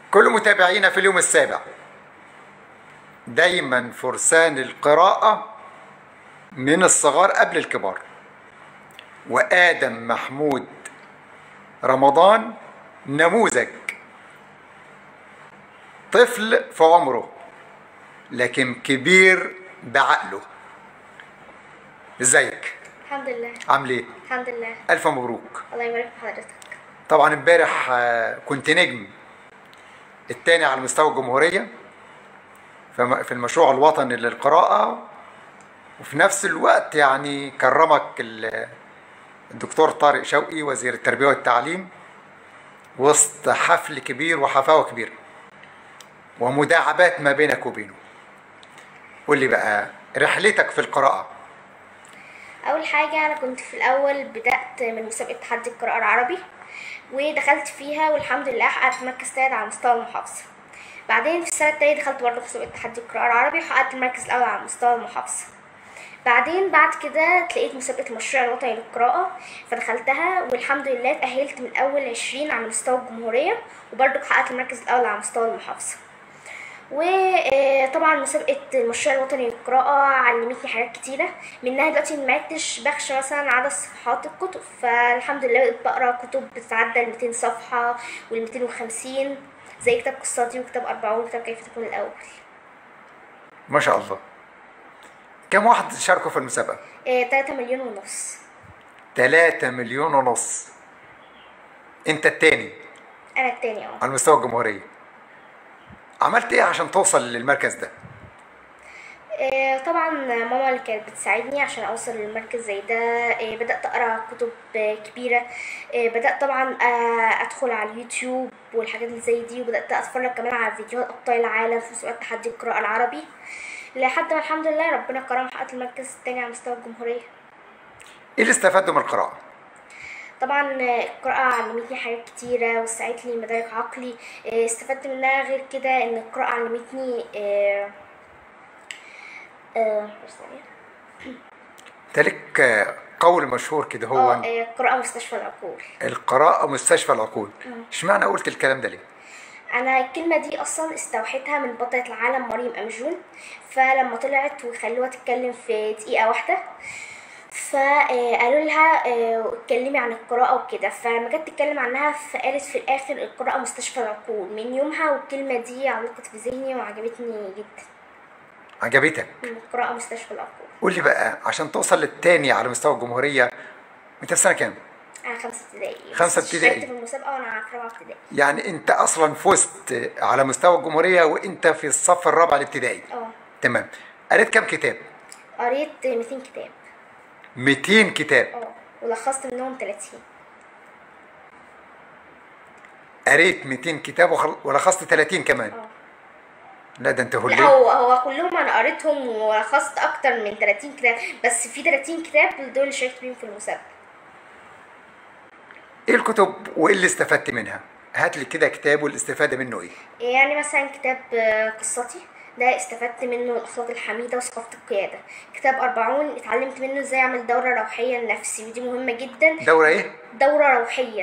كل متابعينا في اليوم السابع دايما فرسان القراءة من الصغار قبل الكبار وآدم محمود رمضان نموذج طفل في عمره لكن كبير بعقله ازيك الحمد لله عامل ايه الحمد لله الف مبروك الله يبارك في حضرتك طبعا امبارح آه، كنت نجم التاني على مستوى الجمهورية فم- في المشروع الوطني للقراءة وفي نفس الوقت يعني كرمك ال- الدكتور طارق شوقي وزير التربية والتعليم وسط حفل كبير وحفاوة كبيرة ومداعبات ما بينك وبينه قول لي بقى رحلتك في القراءة اول حاجه انا كنت في الاول بدات من مسابقه تحدي القراءه العربي ودخلت فيها والحمد لله حققت مركز ثالث على مستوى المحافظه بعدين في السنه التانية دخلت برضه مسابقه تحدي القراءه العربي وحققت المركز الاول على مستوى المحافظه بعدين بعد كده تلاقيت مسابقة المشروع الوطني للقراءة فدخلتها والحمد لله اتأهلت من أول عشرين على مستوى الجمهورية وبرضه حققت المركز الأول على مستوى المحافظة وطبعا مسابقة المشروع الوطني للقراءة علمتني حاجات كتيرة منها دلوقتي ما عدتش بخشى مثلا عدد صفحات الكتب فالحمد لله بقيت بقرا كتب بتتعدى ال 200 صفحة وال 250 زي كتاب قصتي وكتاب أربعون وكتاب كيف تكون الأول ما شاء الله كم واحد شاركوا في المسابقة؟ آه، 3 مليون ونص 3 مليون ونص انت التاني أنا التاني اه على مستوى الجمهورية عملت ايه عشان توصل للمركز ده آه، طبعا ماما اللي كانت بتساعدني عشان اوصل للمركز زي ده آه، بدات اقرا كتب آه، كبيره آه، بدات طبعا آه، ادخل على اليوتيوب والحاجات اللي زي دي وبدات اتفرج كمان على فيديوهات ابطال العالم في مسابقات تحدي القراءه العربي لحد ما الحمد لله ربنا كرم وحققت المركز التاني على مستوى الجمهوريه ايه اللي استفدته من القراءة؟ طبعا آه، القراءة علمتني حاجات كتيرة وساعدت لي مدارك عقلي آه، استفدت منها غير كده ان القراءة علمتني آه، آه، بس ثانية. تلك آه، قول مشهور كده هو اه آه، قراءة مستشفى العقول القراءة مستشفى العقول اشمعنى قلت الكلام ده ليه؟ انا الكلمه دي اصلا استوحيتها من بطله العالم مريم امجون فلما طلعت وخلوها تتكلم في دقيقه واحده فقالوا لها آه، اتكلمي عن القراءة وكده فلما جت تتكلم عنها فقالت في الآخر القراءة مستشفى العقول من يومها والكلمة دي علقت في ذهني وعجبتني جدا عجبتك القراءة مستشفى العقول قول لي بقى عشان توصل للتاني على مستوى الجمهورية انت في سنة كام؟ أنا خمسة ابتدائي خمسة بس ابتدائي. اشتركت في المسابقة وأنا في رابعة ابتدائي يعني انت اصلا فزت على مستوى الجمهورية وانت في الصف الرابع الابتدائي اه تمام قريت كام كتاب؟ قريت 200 كتاب 200 كتاب اه ولخصت منهم 30 قريت 200 كتاب وخل- ولخصت 30 كمان اه لا ده انت لا هليت هو هو كلهم انا قريتهم ولخصت اكتر من 30 كتاب بس في 30 كتاب دول اللي شاركت بيهم في المسابقه ايه الكتب وايه اللي استفدت منها؟ هات لي كده كتاب والاستفادة منه ايه؟ يعني مثلا كتاب آه، قصتي ده استفدت منه الاخلاق الحميده وثقافه القياده كتاب أربعون اتعلمت منه ازاي اعمل دوره روحيه لنفسي ودي مهمه جدا دورة ايه؟ دوره روحيه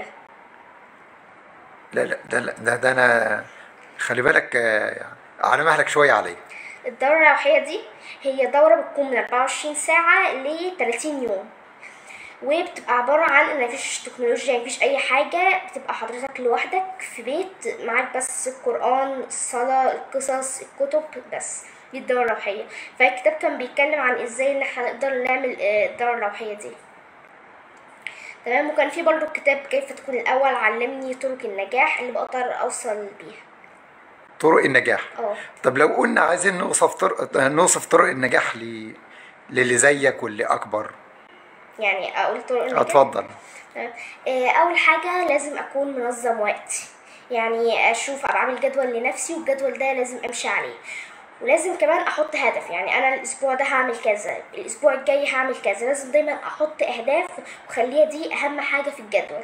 لا لا ده لا ده, ده انا خلي بالك آه، على مهلك شوية عليا الدوره الروحيه دي هي دوره بتكون من 24 ساعه ل 30 يوم وبتبقى عبارة عن ان مفيش تكنولوجيا مفيش اي حاجة بتبقى حضرتك لوحدك في بيت معاك بس القرآن الصلاة القصص الكتب بس دي الدورة الروحية فالكتاب كان بيتكلم عن ازاي ان احنا نقدر نعمل آه، الدورة الروحية دي تمام وكان في برضو كتاب كيف تكون الاول علمني طرق النجاح اللي بقدر اوصل بيها طرق النجاح اه طب لو قلنا عايزين نوصف طرق نوصف طرق النجاح ل... للي زيك واللي اكبر يعني اقول طرق النجاح اتفضل تمام. آه، اول حاجه لازم اكون منظم وقتي يعني اشوف ابقى عامل جدول لنفسي والجدول ده لازم امشي عليه ولازم كمان احط هدف يعني انا الاسبوع ده هعمل كذا الاسبوع الجاي هعمل كذا لازم دايما احط اهداف وخليها دي اهم حاجه في الجدول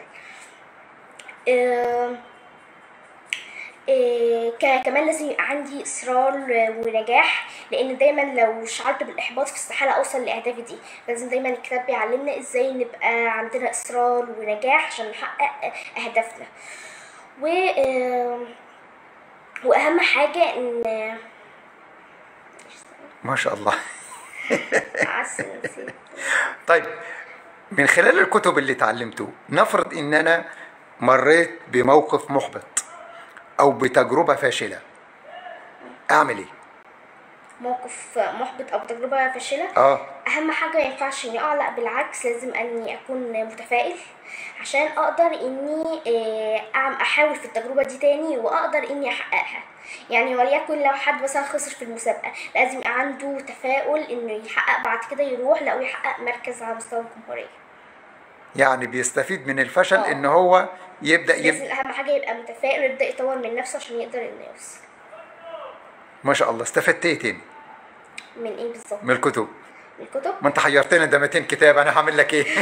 آه، آه، ك- كمان لازم يبقى عندي اصرار ونجاح لان دايما لو شعرت بالاحباط فاستحاله اوصل لاهدافي دي لازم دايما الكتاب بيعلمنا ازاي نبقى عندنا اصرار ونجاح عشان نحقق اهدافنا و آم، واهم حاجه ان ما شاء الله عسل نسيت. طيب من خلال الكتب اللي اتعلمته نفرض ان انا مريت بموقف محبط او بتجربة فاشلة اعمل ايه موقف محبط او تجربه فاشله اه اهم حاجه ما ينفعش اني اقلق بالعكس لازم اني اكون متفائل عشان اقدر اني آه، أعم- احاول في التجربه دي تاني واقدر اني احققها يعني وليكن لو حد مثلا خسر في المسابقه لازم يبقى عنده تفاؤل انه يحقق بعد كده يروح لو يحقق مركز على مستوى الجمهوريه يعني بيستفيد من الفشل آه. ان هو يبدأ لازم يب... اهم حاجه يبقى متفائل ويبدا يطور من نفسه عشان يقدر انه يوصل ما شاء الله استفدت ايه تاني من ايه بالظبط من الكتب من الكتب ما انت حيرتني ده 200 كتاب انا هعمل لك ايه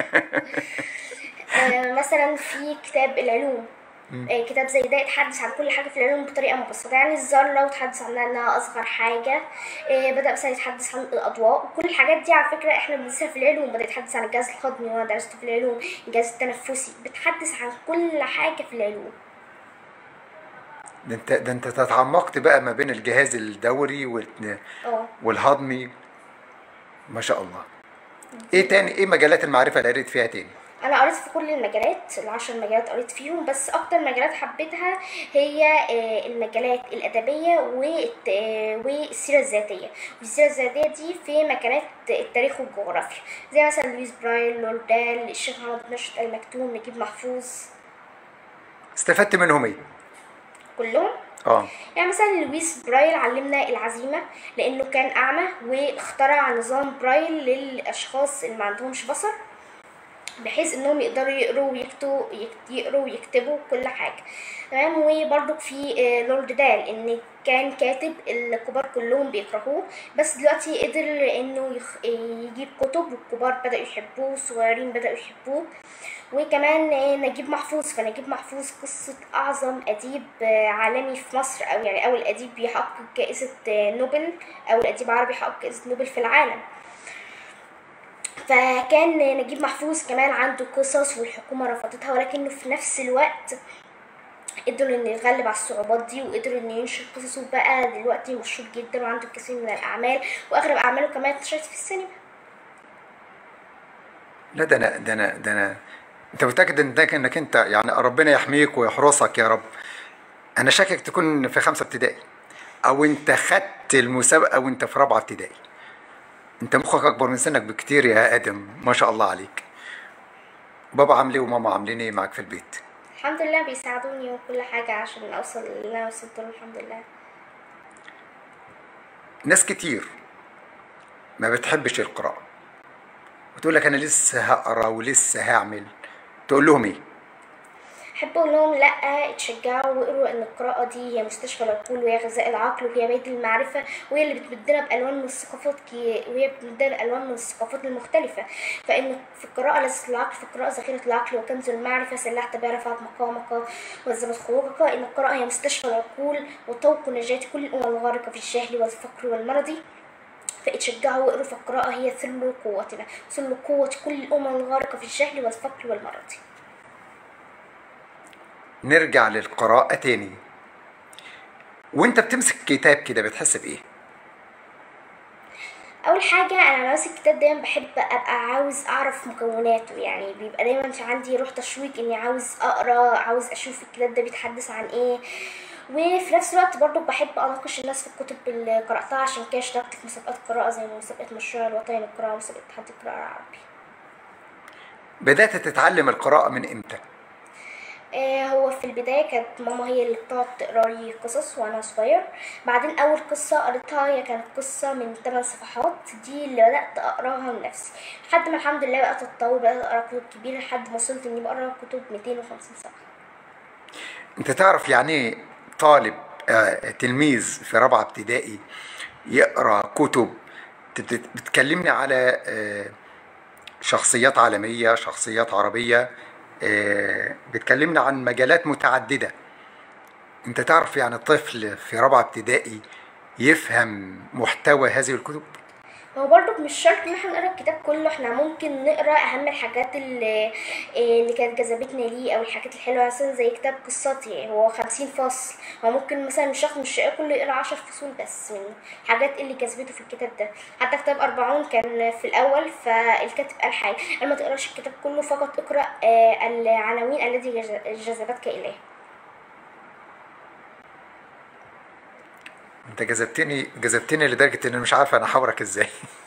آه، مثلا في كتاب العلوم آه، كتاب زي ده يتحدث عن كل حاجه في العلوم بطريقه مبسطه يعني الذره وتحدث عنها انها اصغر حاجه آه، بدا مثلا يتحدث عن الاضواء وكل الحاجات دي على فكره احنا بندرسها في العلوم بدا يتحدث عن الجهاز الهضمي وانا درسته في العلوم الجهاز التنفسي بتحدث عن كل حاجه في العلوم ده انت ده انت تتعمقت بقى ما بين الجهاز الدوري وال- اه والهضمي ما شاء الله ايه تاني ايه مجالات المعرفة اللي قريت فيها تاني انا قريت في كل المجالات العشر مجالات قريت فيهم بس اكتر مجالات حبيتها هي آه، المجالات الادبيه والت- آه، والسيره الذاتيه والسيره الذاتيه دي في مجالات التاريخ والجغرافيا زي مثلا لويس برايل لوردال الشيخ محمد نشط المكتوم نجيب محفوظ استفدت منهم ايه كلهم اه يعني مثلا لويس برايل علمنا العزيمة لأنه كان أعمى واخترع نظام برايل للأشخاص اللي ما عندهمش بصر بحيث انهم يقدروا يقروا ويكتبوا يك- يقروا ويكتبوا كل حاجه تمام وبرضك في آه، لورد دال ان كان كاتب الكبار كلهم بيكرهوه بس دلوقتي قدر انه يخ... يجيب كتب والكبار بدأوا يحبوه والصغيرين بدأوا يحبوه وكمان آه، نجيب محفوظ فنجيب محفوظ قصة أعظم أديب آه، عالمي في مصر أو يعني أول أديب بيحقق جائزة آه، نوبل أول أديب عربي يحقق جائزة نوبل في العالم فكان نجيب محفوظ كمان عنده قصص والحكومة رفضتها ولكنه في نفس الوقت قدر انه يتغلب على الصعوبات دي وقدر انه ينشر قصصه بقى دلوقتي مشهور جدا وعنده الكثير من الاعمال واغلب اعماله كمان اتنشرت في السينما لا ده انا ده انا ده انا انت متاكد انك انك انت يعني ربنا يحميك ويحرسك يا رب انا شاكك تكون في خمسه ابتدائي او انت خدت المسابقه وانت في رابعه ابتدائي انت مخك اكبر من سنك بكتير يا ادم ما شاء الله عليك بابا عامل ايه وماما عاملين ايه معاك في البيت الحمد لله بيساعدوني وكل حاجة عشان اوصل اللي انا وصلت له الحمد لله ناس كتير ما بتحبش القراءه وتقول لك انا لسه هقرا ولسه هعمل تقول لهم ايه احب اقول لهم لا اتشجعوا واقروا ان القراءه دي هي مستشفى العقول وهي غذاء العقل وهي بيت المعرفه وهي اللي بتمدنا بالوان من الثقافات كي وهي بتمدنا بالوان من الثقافات المختلفه فان في القراءه لذة العقل في القراءه ذخيره العقل وكنز المعرفه سلاح تبارك رفعت مقامك وزمت خروجك ان القراءه هي مستشفى العقول وطوق نجاة كل الامم الغارقه في الجهل والفقر والمرض فاتشجعوا واقروا فالقراءة هي ثل قوتنا ثل قوة كل الأمم الغارقة في الجهل والفقر والمرض نرجع للقراءة تاني وانت بتمسك كتاب كده بتحس بايه اول حاجه انا لما ماسك الكتاب دايما بحب ابقى عاوز اعرف مكوناته يعني بيبقى دايما في عندي روح تشويق اني عاوز اقرا عاوز اشوف الكتاب ده بيتحدث عن ايه وفي نفس الوقت برضو بحب اناقش الناس في الكتب اللي قراتها عشان كده اشتركت في مسابقات قراءه زي مسابقه مشروع الوطني للقراءه ومسابقه تحدي القراءه العربي بدأت تتعلم القراءة من امتى آه، هو في البداية كانت ماما هي اللي بتقعد تقرا لي قصص وأنا صغير بعدين أول قصة قريتها هي كانت قصة من 8 صفحات دي اللي بدأت أقراها لنفسي لحد ما الحمد لله بقيت أتطور بقيت أقرا كتب كبيرة لحد ما وصلت إني بقرا كتب 250 صفحة انت تعرف يعني ايه طالب آه تلميذ في رابعة ابتدائي يقرأ كتب تبت- بتكلمني على آه شخصيات عالمية شخصيات عربية آه بتكلمنا عن مجالات متعددة انت تعرف يعني طفل في رابعة ابتدائي يفهم محتوى هذه الكتب هو برضك مش شرط ان احنا نقرا الكتاب كله احنا ممكن نقرا اهم الحاجات اللي, اللي كانت جذبتنا ليه او الحاجات الحلوه مثلا زي كتاب قصتي هو خمسين فصل هو ممكن مثلا الشخص مش كله يقرا عشر فصول بس من الحاجات اللي جذبته في الكتاب ده حتى كتاب أربعون كان في الأول فالكاتب قال حاجة قال ما تقراش الكتاب كله فقط اقرأ آه، العناوين التي جذ- جذبتك إليه انت جذبتني جذبتني لدرجه ان انا مش عارف انا احاورك ازاي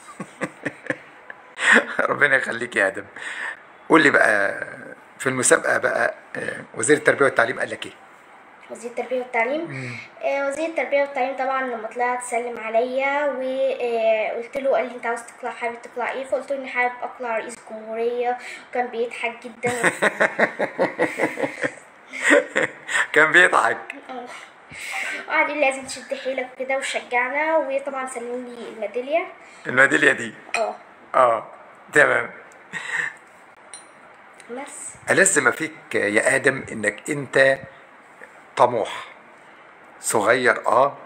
ربنا يخليك يا ادم قول لي بقى في المسابقه بقى آه، وزير التربيه والتعليم قال لك ايه وزير التربية والتعليم آه، وزير التربية والتعليم طبعا لما طلعت سلم عليا وقلت له قال لي انت عاوز تطلع حابب تطلع ايه فقلت له اني حابب اطلع رئيس الجمهورية وكان بيضحك جدا كان بيضحك آه. وقعد يقول لي لازم تشد حيلك وكده وشجعنا وطبعا سلم لي الميدالية الميداليه دي اه اه تمام بس ألذ ما فيك يا آدم إنك أنت طموح صغير آه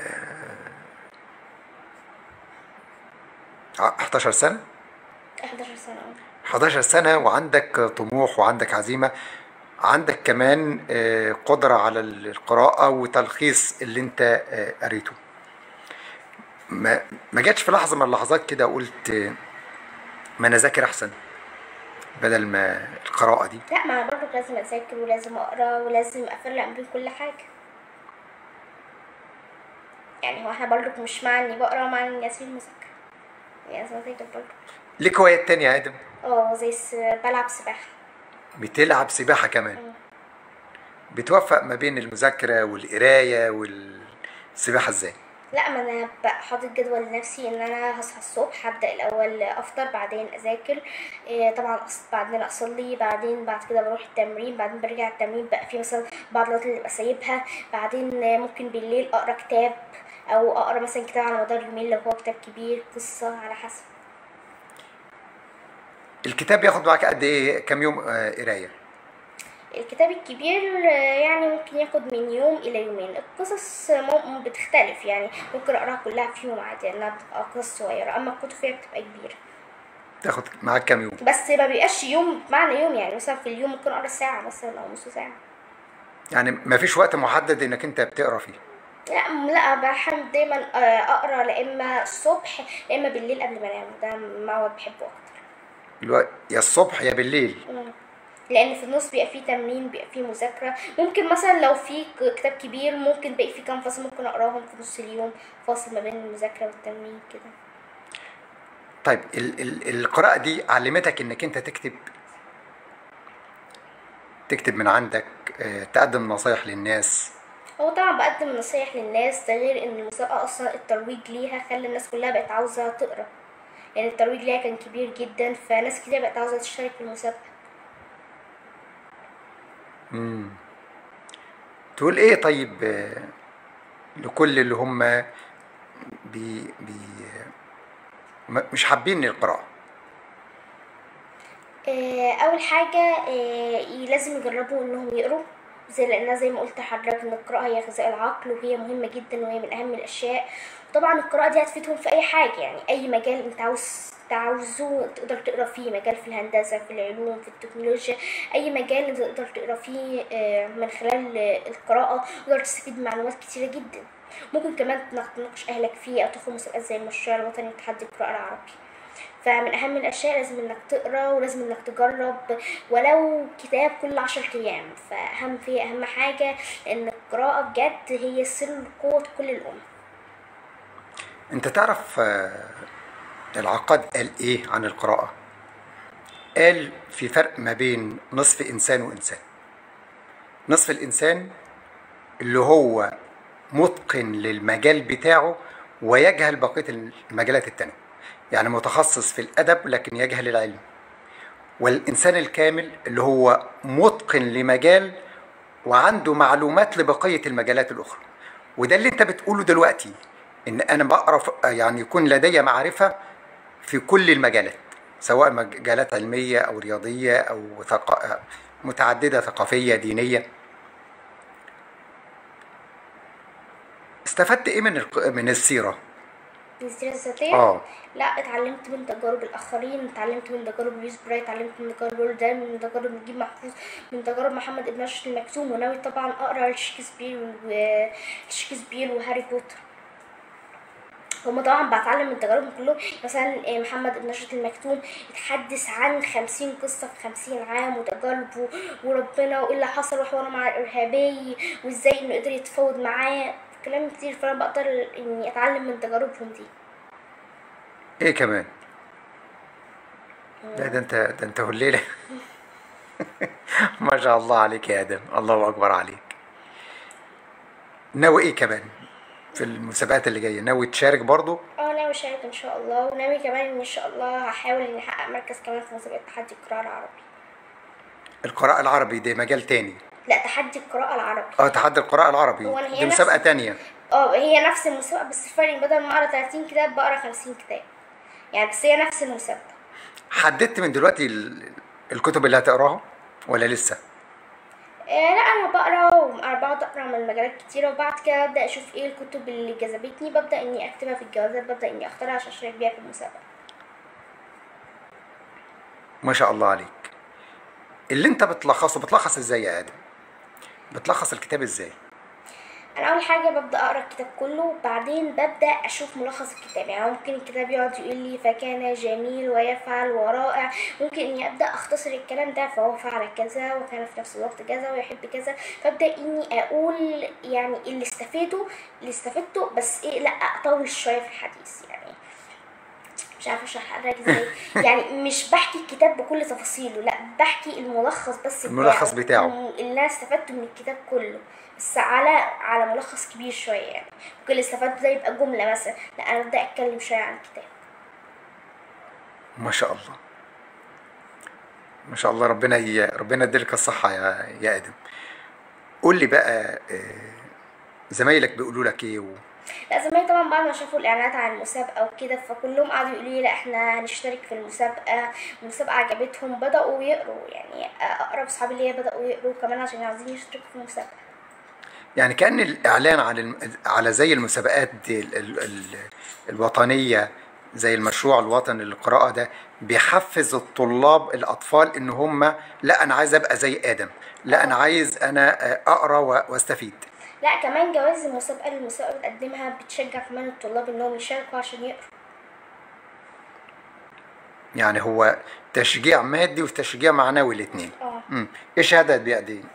آه، 11 سنة 11 سنة اه 11 سنة وعندك طموح وعندك عزيمة عندك كمان آه، قدرة على القراءة وتلخيص اللي انت آه، قريته ما ما جاتش في لحظة من اللحظات كده قلت آه، ما انا ذاكر احسن بدل ما القراءة دي لا ما انا برضه لازم اذاكر ولازم اقرا ولازم افرق بين كل حاجه يعني هو احنا برضه مش مع اني بقرا مع اني اسيب المذاكره يعني لازم اذاكر برضه ليك هوايات تانية يا آدم اه زي الس... بلعب سباحه بتلعب سباحة كمان بتوفق ما بين المذاكرة والقراية والسباحة ازاي؟ لا ما انا بقى حاطط جدول لنفسي ان انا هصحى الصبح هبدا الاول افطر بعدين اذاكر إيه طبعا أص- بعدين اصلي بعدين بعد كده بروح التمرين بعدين برجع التمرين بقى في مثلا بعض الوقت اللي ببقى سايبها بعدين آه، ممكن بالليل اقرا كتاب او اقرا مثلا كتاب على مدار اليومين لو هو كتاب كبير قصه على حسب الكتاب بياخد معاك قد ايه كام يوم آه، قراية؟ الكتاب الكبير آه، يعني ممكن ياخد من يوم الى يومين القصص مم- بتختلف يعني ممكن اقراها كلها في يوم عادي لانها بتبقى قصص صغيره اما الكتب فيها بتبقى كبيره تاخد معاك كام يوم؟ بس ما بيبقاش يوم معنى يوم يعني مثلا في اليوم ممكن اقرا ساعه مثلا او نص ساعه يعني ما فيش وقت محدد انك انت بتقرا فيه لا لا بحب دايما آه، اقرا لا اما الصبح لا اما بالليل قبل ما انام ده موعد بحبه اكتر الوقت يا الصبح يا بالليل مم. لان في النص بيبقى فيه تمرين بيبقى فيه مذاكره ممكن مثلا لو في ك- كتاب كبير ممكن باقي فيه كام فصل ممكن اقراهم في نص اليوم فاصل ما بين المذاكره والتمرين كده طيب ال ال القراءة دي علمتك انك انت تكتب تكتب من عندك آه، تقدم نصايح للناس هو طبعا بقدم نصايح للناس ده غير ان المسابقه اصلا الترويج ليها خلى الناس كلها بقت عاوزه تقرا لان الترويج ليها كان كبير جدا فناس كتير بقت عاوزه تشترك في المسابقه تقول ايه طيب آه، لكل اللي هم بي بي م- مش حابين القراءة آه، اول حاجه آه، لازم يجربوا انهم يقروا زي لانها زي ما قلت لحضرتك ان القراءه هي غذاء العقل وهي مهمه جدا وهي من اهم الاشياء طبعا القراءه دي هتفيدهم في اي حاجه يعني اي مجال انت عاوز تعوزه تقدر تقرا فيه مجال في الهندسه في العلوم في التكنولوجيا اي مجال انت تقدر تقرا فيه آه، من خلال آه، القراءه تقدر تستفيد من معلومات كتيره جدا ممكن كمان تناق- تناقش اهلك فيه او تدخل مسابقات زي المشروع الوطني لتحدي القراءه العربي فمن اهم الاشياء لازم انك تقرا ولازم انك تجرب ولو كتاب كل عشر ايام فاهم فيه اهم حاجه ان القراءه بجد هي سر قوه كل الامه انت تعرف آه، العقاد قال ايه عن القراءة قال في فرق ما بين نصف انسان وانسان نصف الانسان اللي هو متقن للمجال بتاعه ويجهل بقية المجالات التانية يعني متخصص في الأدب لكن يجهل العلم والإنسان الكامل اللي هو متقن لمجال وعنده معلومات لبقية المجالات الأخرى وده اللي أنت بتقوله دلوقتي إن أنا بقرا ف- يعني يكون لدي معرفة في كل المجالات سواء مجالات علمية أو رياضية أو ثقا... متعددة ثقافية دينية استفدت إيه من الق- من السيرة؟ السيرة الذاتية اه لا اتعلمت من تجارب الآخرين اتعلمت من تجارب لويس براي اتعلمت من تجارب رولدان من تجارب نجيب محفوظ من تجارب محمد ابن رشد المكتوم وناوي طبعا أقرأ شكسبير وشكسبير وهاري بوتر هما طبعا بتعلم من تجاربهم كلهم مثلا آه، محمد ابن رشد المكتوم اتحدث عن خمسين قصة في خمسين عام وتجاربه وربنا وايه اللي حصل وحواره مع الإرهابي وازاي انه قدر يتفاوض معاه كلام كتير فانا بقدر اني اتعلم من تجاربهم دي ايه كمان لا ده انت ده انت هليلة ما شاء الله عليك يا ادم الله اكبر عليك ناوي ايه كمان في المسابقات اللي جايه ناوي تشارك برضو اه ناوي اشارك ان شاء الله وناوي كمان ان شاء الله هحاول اني احقق مركز كمان في مسابقة تحدي القراءة العربي القراءة العربي ده مجال تاني لا تحدي القراءة العربي اه تحدي القراءة العربي هو أنا هي دي مسابقة نفس- تانية اه هي نفس المسابقة بس الفرق إن بدل ما اقرا 30 كتاب بقرا 50 كتاب يعني بس هي نفس المسابقة حددت من دلوقتي ال- الكتب اللي هتقراها ولا لسه آه لا انا بقرا وانا بقعد اقرا من مجالات كتيرة وبعد كده ابدا اشوف ايه الكتب اللي جذبتني ببدا اني اكتبها في الجوازات ببدا اني اختارها عشان اشارك بيها في المسابقة ما شاء الله عليك اللي انت بتلخصه بتلخص ازاي يا ادم بتلخص الكتاب ازاي انا اول حاجه ببدا اقرا الكتاب كله وبعدين ببدا اشوف ملخص الكتاب يعني ممكن الكتاب يقعد يقول لي فكان جميل ويفعل ورائع ممكن اني ابدا اختصر الكلام ده فهو فعل كذا وكان في نفس الوقت كذا ويحب كذا فابدا اني اقول يعني اللي استفيده اللي استفدته بس ايه لا اطول شويه في الحديث يعني مش عارفه اشرح لك ازاي يعني مش بحكي الكتاب بكل تفاصيله لا بحكي الملخص بس الملخص بتاعه. اللي انا استفدته من الكتاب كله بس على على ملخص كبير شويه يعني ممكن اللي استفدته ده يبقى جمله مثلا لا انا ابدا اتكلم شويه عن الكتاب ما شاء الله ما شاء الله ربنا ي... ربنا يديلك الصحة يا يا ادم قول لي بقى آه، زمايلك بيقولوا لك ايه و... لا زمان طبعا بعد ما شافوا الاعلانات عن المسابقه وكده فكلهم قعدوا يقولوا لي لا احنا هنشترك في المسابقه المسابقه عجبتهم بداوا يقروا يعني اقرب اصحابي ليا بداوا يقروا كمان عشان عايزين يشتركوا في المسابقه يعني كأن الإعلان على الم... على زي المسابقات دي ال... ال... ال... الوطنية زي المشروع الوطني للقراءة ده بيحفز الطلاب الأطفال إن هم لا أنا عايز أبقى زي آدم لا أنا عايز أنا آه، أقرأ و... واستفيد لا كمان جوائز المسابقه اللي المسابقه بتقدمها بتشجع كمان الطلاب انهم يشاركوا عشان يقروا يعني هو تشجيع مادي وتشجيع معنوي الاتنين اه مم. إيه شهادة بيقدم دي؟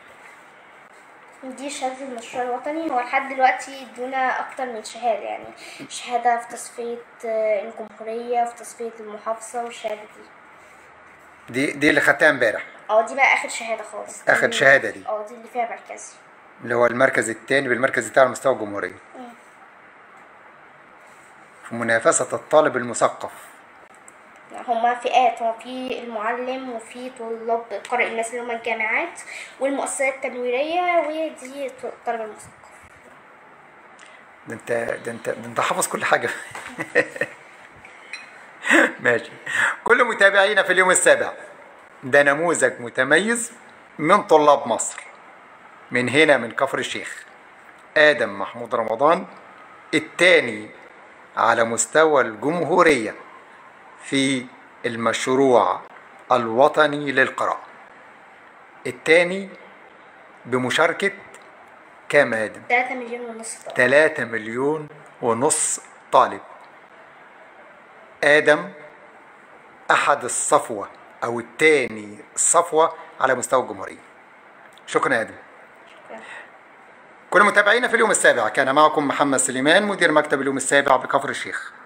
دي شهادة المشروع الوطني هو لحد دلوقتي ادونا أكتر من شهادة يعني شهادة في تصفية آه، الجمهورية في تصفية المحافظة والشهادة دي دي دي اللي خدتها امبارح اه دي بقى آخر شهادة خالص دي آخر اللي- شهادة دي. اه دي اللي فيها مركزي اللي هو المركز الثاني بالمركز الثاني على مستوى الجمهورية مم. في منافسة الطالب المثقف هما فئات هو في المعلم وفي طلاب قارئ الناس اللي هما الجامعات والمؤسسات التنويرية ودي الطالب المثقف ده انت ده انت ده انت حافظ كل حاجة ماشي كل متابعينا في اليوم السابع ده نموذج متميز من طلاب مصر من هنا من كفر الشيخ آدم محمود رمضان الثاني على مستوى الجمهورية في المشروع الوطني للقراءة الثاني بمشاركة كام آدم 3 مليون ونص طالب 3 مليون ونص طالب آدم أحد الصفوة أو التاني الصفوة على مستوى الجمهورية شكرا يا آدم كل متابعينا في اليوم السابع كان معكم محمد سليمان مدير مكتب اليوم السابع بكفر الشيخ